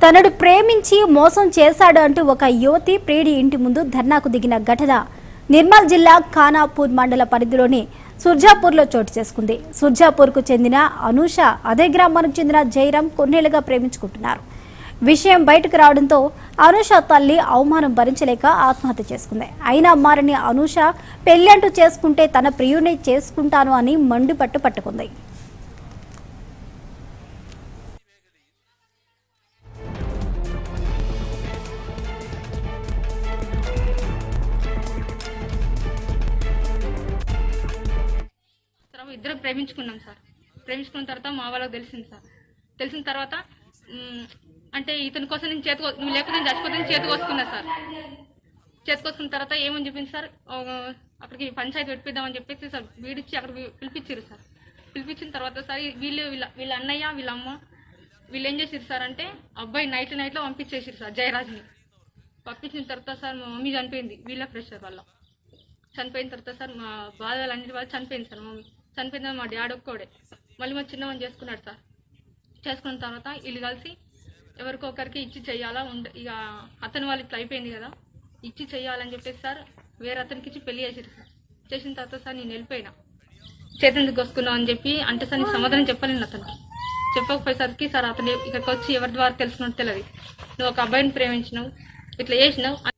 తనను ప్రేమించి మోసం చేశాడు అంటూ ఒక యువతి ప్రియుడి ఇంటి ముందు ధర్నాకు దిగిన ఘటన నిర్మల్ జిల్లా ఖానాపూర్ మండల పరిధిలోని సుర్జాపూర్లో చోటు చేసుకుంది సుర్జాపూర్కు చెందిన అనూష అదే గ్రామానికి చెందిన జయరాం కొన్నేళ్లుగా ప్రేమించుకుంటున్నారు విషయం బయటకు రావడంతో అనూష తల్లి అవమానం భరించలేక ఆత్మహత్య చేసుకుంది అయినా మారని అనూష పెళ్లంటూ చేసుకుంటే తన ప్రియుడిని చేసుకుంటాను అని మండిపట్టు పట్టుకుంది తర్వాత ఇద్దరం ప్రేమించుకున్నాం సార్ ప్రేమించుకున్న తర్వాత మా వాళ్ళకి తెలిసింది సార్ తెలిసిన తర్వాత మ్, అంటే ఇతని కోసం నేను చేతి నువ్వు లేకుండా నేను చచ్చిపోతే నేను చేతి కోసుకున్నా సార్ చేతి కోసుకున్న తర్వాత ఏమని చెప్పింది సార్ ఆ, అక్కడికి పంచాయతీ పెట్టిద్దామని చెప్పేసి సార్ వీడిచ్చి అక్కడ పిలిపించారు సార్ పిలిపించిన తర్వాత సార్ వీళ్ళు వీళ్ళ వీళ్ళ అన్నయ్య వీళ్ళ అమ్మ వీళ్ళు ఏం చేసారు సార్ అంటే అబ్బాయి నైట్ నైట్లో పంపించేసారు సార్ జయరాజ్ని పంపించిన తర్వాత సార్ మా మమ్మీ చనిపోయింది వీళ్ళ ప్రెషర్ వల్ల చనిపోయిన తర్వాత సార్ మా బాధలు అన్నిటి వల్ల చనిపోయింది సార్ మమ్మీ చనిపోయిన తర్వాత మా డాడీ ఒక్కోడే మళ్ళీ మా చిన్నవని చేసుకున్నాడు సార్ చేసుకున్న తర్వాత వీళ్ళు కలిసి ఎవరికో ఒకరికి ఇచ్చి చెయ్యాలా ఉండ ఇక అతని వాళ్ళు ఇట్లా అయిపోయింది కదా ఇచ్చి చెయ్యాలని చెప్పేసి సార్ వేరే అతనికి ఇచ్చి పెళ్లి చేసారు సార్ చేసిన తర్వాత సార్ నేను వెళ్ళిపోయినా చేతిందుకు వస్తున్నావు అని చెప్పి అంటే సార్ నేను సమాధానం చెప్పలేను అతనికి చెప్పకపోయేసరికి సార్ అతను ఇక్కడికి వచ్చి ఎవరి ద్వారా తెలుసుకున్నట్టు తెలియదు నువ్వు ఒక అబ్బాయిని ప్రేమించినావు ఇట్లా చేసినావు